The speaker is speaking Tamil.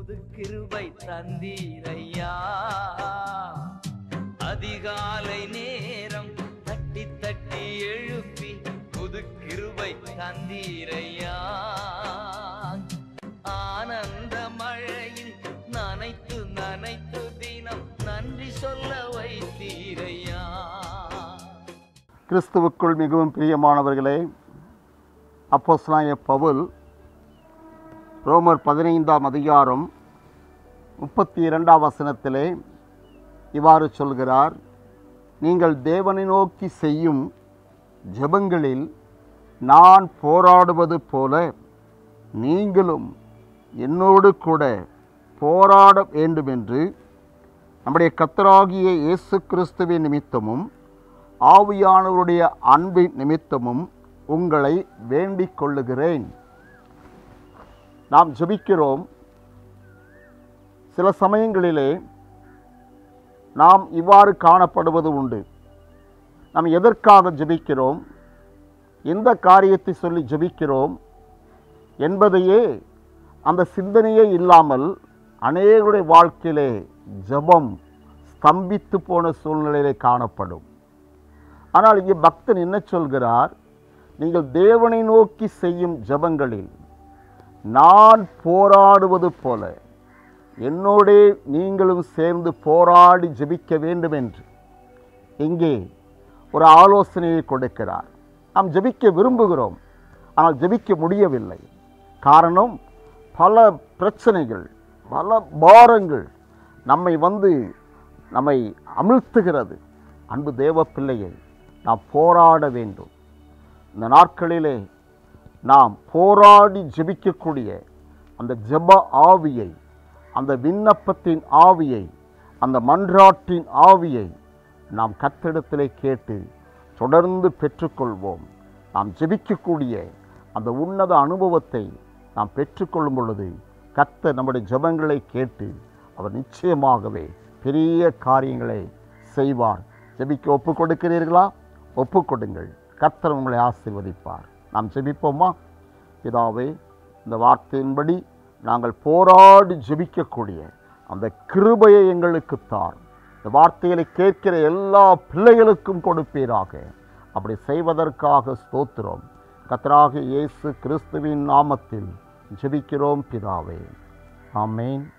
புது கிருபை தந்தீரையா அதிகாலை நேரம் தட்டி தட்டி எழுப்பி புது கிருபை தந்தீரையா ஆனந்த மழையில் நனைத்து நனைத்து தினம் நன்றி சொல்ல வைத்தீரையா கிறிஸ்துவுக்குள் மிகவும் பிரியமானவர்களே அப்போஸ்தலனாகிய பவுல் ரோமர் பதினைந்தாம் அதிகாரம் முப்பத்தி இரண்டாம் வசனத்திலே இவ்வாறு சொல்கிறார் நீங்கள் தேவனை நோக்கி செய்யும் ஜெபங்களில் நான் போராடுவது போல நீங்களும் என்னோடு கூட போராட வேண்டுமென்று நம்முடைய கத்தராகிய இயேசு கிறிஸ்துவின் நிமித்தமும் ஆவியானவருடைய அன்பின் நிமித்தமும் உங்களை வேண்டிக் கொள்ளுகிறேன் நாம் ஜெபிக்கிறோம் சில சமயங்களிலே நாம் இவ்வாறு காணப்படுவது உண்டு நாம் எதற்காக ஜெபிக்கிறோம் எந்த காரியத்தை சொல்லி ஜெபிக்கிறோம் என்பதையே அந்த சிந்தனையே இல்லாமல் அநேகருடைய வாழ்க்கையிலே ஜெபம் ஸ்தம்பித்து போன சூழ்நிலையிலே காணப்படும் ஆனால் இங்கே பக்தன் என்ன சொல்கிறார் நீங்கள் தேவனை நோக்கி செய்யும் ஜெபங்களில் நான் போராடுவது போல என்னோடே நீங்களும் சேர்ந்து போராடி ஜெபிக்க வேண்டும் என்று இங்கே ஒரு ஆலோசனையை கொடுக்கிறார் நாம் ஜெபிக்க விரும்புகிறோம் ஆனால் ஜெபிக்க முடியவில்லை காரணம் பல பிரச்சனைகள் பல பாரங்கள் நம்மை வந்து நம்மை அமிழ்த்துகிறது அன்பு தேவ பிள்ளையை நாம் போராட வேண்டும் இந்த நாட்களிலே நாம் போராடி ஜெபிக்கக்கூடிய அந்த ஜெப ஆவியை அந்த விண்ணப்பத்தின் ஆவியை அந்த மன்றாட்டின் ஆவியை நாம் கத்திடத்திலே கேட்டு தொடர்ந்து பெற்றுக்கொள்வோம் நாம் ஜெபிக்கக்கூடிய அந்த உன்னத அனுபவத்தை நாம் பெற்றுக்கொள்ளும் பொழுது கத்த நம்முடைய ஜெபங்களை கேட்டு அவர் நிச்சயமாகவே பெரிய காரியங்களை செய்வார் ஜெபிக்க ஒப்பு கொடுக்கிறீர்களா ஒப்பு கொடுங்கள் கர்த்தர் உங்களை ஆசீர்வதிப்பார் நாம் ஜெபிப்போமா பிதாவே இந்த வார்த்தையின்படி நாங்கள் போராடி ஜெபிக்கக்கூடிய அந்த கிருபையை எங்களுக்கு தார் இந்த வார்த்தைகளை கேட்கிற எல்லா பிள்ளைகளுக்கும் கொடுப்பீராக அப்படி செய்வதற்காக ஸ்தோத்திரம் கத்தராக இயேசு கிறிஸ்துவின் நாமத்தில் ஜெபிக்கிறோம் பிதாவே ஆமென்